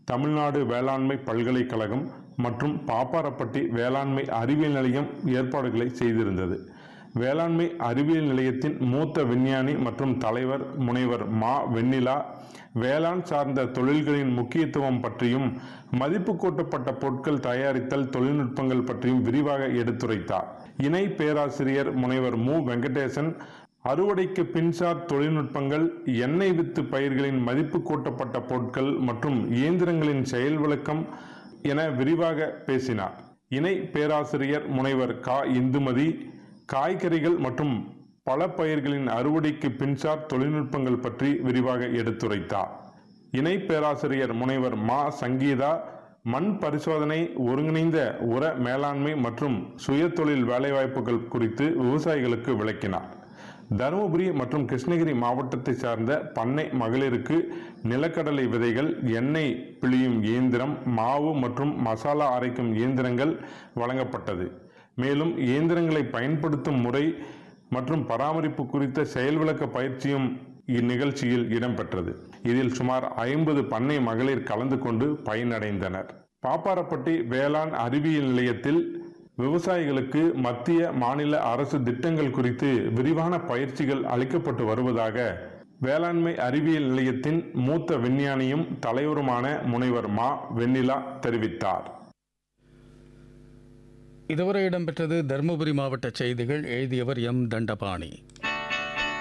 தமிழ்நாடு வேளாண்மை பல்கலைக்கழகம் மற்றும் பாப்பாரப்பட்டி வேளாண்மை அறிவியல் நிலையம் ஏற்பாடுகளை செய்திருந்தது வேளாண்மை அறிவியல் நிலையத்தின் மூத்த விஞ்ஞானி மற்றும் தலைவர் முனைவர் மா வெண்ணிலா வேளாண் சார்ந்த தொழில்களின் முக்கியத்துவம் பற்றியும் மதிப்பு கூட்டப்பட்ட பொருட்கள் தயாரித்தல் தொழில்நுட்பங்கள் பற்றியும் விரிவாக எடுத்துரைத்தார் இணை பேராசிரியர் முனைவர் மு வெங்கடேசன் அறுவடைக்கு பின்சார் தொழில்நுட்பங்கள் எண்ணெய் வித்து பயிர்களின் மதிப்பு கூட்டப்பட்ட பொருட்கள் மற்றும் இயந்திரங்களின் செயல் விளக்கம் என விரிவாக பேசினார் இணை பேராசிரியர் முனைவர் கா இந்துமதி காய்கறிகள் மற்றும் பல பயிர்களின் அறுவடைக்கு பின்சார் தொழில்நுட்பங்கள் பற்றி விரிவாக எடுத்துரைத்தார் இணை பேராசிரியர் முனைவர் மா சங்கீதா மண் பரிசோதனை ஒருங்கிணைந்த உர மேலாண்மை மற்றும் சுயதொழில் வேலைவாய்ப்புகள் குறித்து விவசாயிகளுக்கு விளக்கினார் தருமபுரி மற்றும் கிருஷ்ணகிரி மாவட்டத்தை சார்ந்த பண்ணை மகளிருக்கு நிலக்கடலை விதைகள் எண்ணெய் பிழியும் இயந்திரம் மாவு மற்றும் மசாலா அரைக்கும் இயந்திரங்கள் வழங்கப்பட்டது மேலும் இயந்திரங்களை பயன்படுத்தும் முறை மற்றும் பராமரிப்பு குறித்த செயல் விளக்க பயிற்சியும் இந்நிகழ்ச்சியில் இடம்பெற்றது இதில் சுமார் ஐம்பது பண்ணை மகளிர் கலந்து கொண்டு பயனடைந்தனர் பாப்பாரப்பட்டி வேளாண் அறிவியல் நிலையத்தில் விவசாயிகளுக்கு மத்திய மாநில அரசு திட்டங்கள் குறித்து விரிவான பயிற்சிகள் அளிக்கப்பட்டு வருவதாக வேளாண்மை அறிவியல் நிலையத்தின் மூத்த விஞ்ஞானியும் தலைவருமான முனைவர் மா வெண்ணிலா தெரிவித்தார் இதுவரை இடம்பெற்றது தருமபுரி மாவட்ட செய்திகள் எழுதியவர் எம் தண்டபாணி